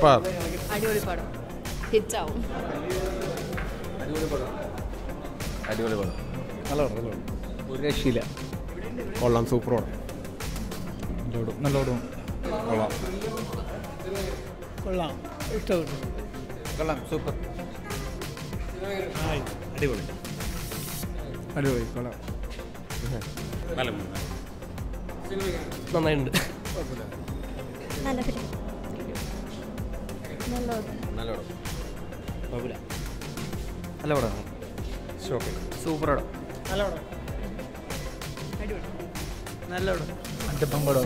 super അടിപൊളി പടം ഹിറ്റാവും അടിപൊളി പടം നല്ല പടം നല്ല പടം ഒരു രക്ഷയില്ല കൊള്ളാം സൂപ്പർ പടം നല്ല പടം കൊള്ളാം കൊള്ളാം ഇഷ്ടപ്പെട്ടു കൊള്ളാം സൂപ്പർ അടിപൊളി അടിപൊളി കൊള്ളാം നന്നായിട്ടുണ്ട് നല്ല ഫിലിം നല്ല നല്ല പടം കുഴപ്പമില്ല നല്ല പടം ഷോക്ക് സൂപ്പർ പടം അടിപൊളി നല്ല പടം അറ്റപ്പം പടം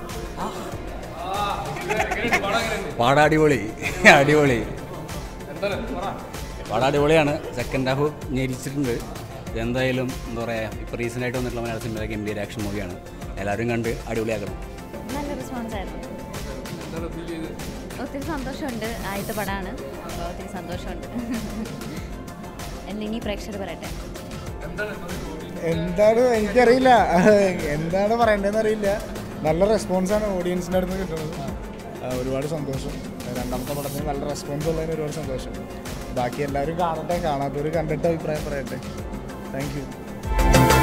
പടം അടിപൊളി അടിപൊളി പടം അടിപൊളിയാണ് സെക്കൻഡ് ഹാഫ് ഞെരിച്ചിട്ടുണ്ട് എന്തായാലും എന്താ പറയുക ഇപ്പോൾ റീസെൻ്റ് ആയിട്ട് വന്നിട്ടുള്ള മലയാള സിനിമയിലെ ഗംഭീര ആക്ഷൻ മൂവിയാണ് എല്ലാവരും കണ്ട് അടിപൊളിയാക്കണം നല്ല റെസ്പോൺസ് ആയിരുന്നു ഒത്തിരി സന്തോഷമുണ്ട് ആദ്യത്തെ പടമാണ് അപ്പോൾ ഒത്തിരി സന്തോഷമുണ്ട് എന്തെങ്കിലും പ്രേക്ഷകർ പറയട്ടെ എന്താണ് എനിക്കറിയില്ല എന്താണ് പറയേണ്ടതെന്ന് അറിയില്ല നല്ല റെസ്പോൺസാണ് ഓഡിയൻസിൻ്റെ അടുത്ത് നിന്ന് കിട്ടുന്നത് ആ, ഒരുപാട് സന്തോഷം രണ്ടാമത്തെ പടത്തിന് നല്ല റെസ്പോൺസ് ഉള്ളതിന് ഒരുപാട് സന്തോഷം ബാക്കി എല്ലാവരും കാണട്ടെ കാണാത്തവർ കണ്ടിട്ട് അഭിപ്രായം പറയട്ടെ താങ്ക് യു